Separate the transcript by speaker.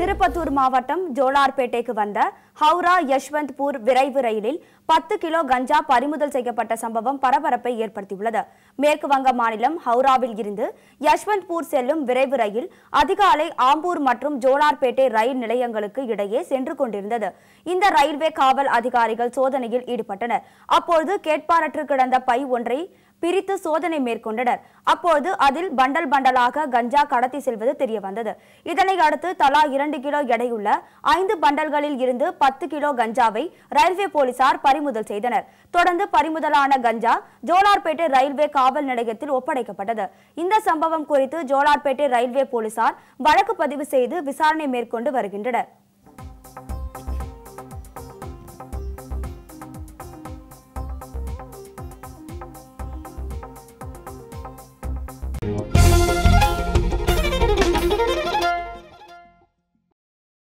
Speaker 1: திருப்பத்தூர் மாவட்டம் ஜோலார்பேட்டைக்கு வந்த ஹவுரா யஷ்வந்த்பூர் விரைவு ரயிலில் பத்து கிலோ கஞ்சா பறிமுதல் செய்யப்பட்ட சம்பவம் பரபரப்பை ஏற்படுத்தியுள்ளது மேற்கு வங்க மாநிலம் ஹவுராவில் இருந்து யஷ்வந்த்பூர் செல்லும் விரைவு ரயில் அதிகாலை ஆம்பூர் மற்றும் ஜோலார்பேட்டை ரயில் நிலையங்களுக்கு இடையே சென்று கொண்டிருந்தது இந்த ரயில்வே காவல் அதிகாரிகள் சோதனையில் ஈடுபட்டனர் அப்பொழுது கேட்பாரற்று கிடந்த பை ஒன்றை பிரித்து சோதனை மேற்கொண்டனர் அப்போது அதில் பண்டல் பண்டலாக கஞ்சா கடத்தி செல்வது தெரிய வந்தது இதனை அடுத்து தலா இரண்டு கிலோ எடையுள்ள ஐந்து பண்டல்களில் இருந்து பத்து கிலோ கஞ்சாவை ரயில்வே போலீசார் பறிமுதல் செய்தனர் தொடர்ந்து பறிமுதலான கஞ்சா ஜோலார்பேட்டை ரயில்வே காவல் நிலையத்தில் ஒப்படைக்கப்பட்டது இந்த சம்பவம் குறித்து ஜோலார்பேட்டை ரயில்வே போலீசார் வழக்கு பதிவு செய்து விசாரணை மேற்கொண்டு வருகின்றனர்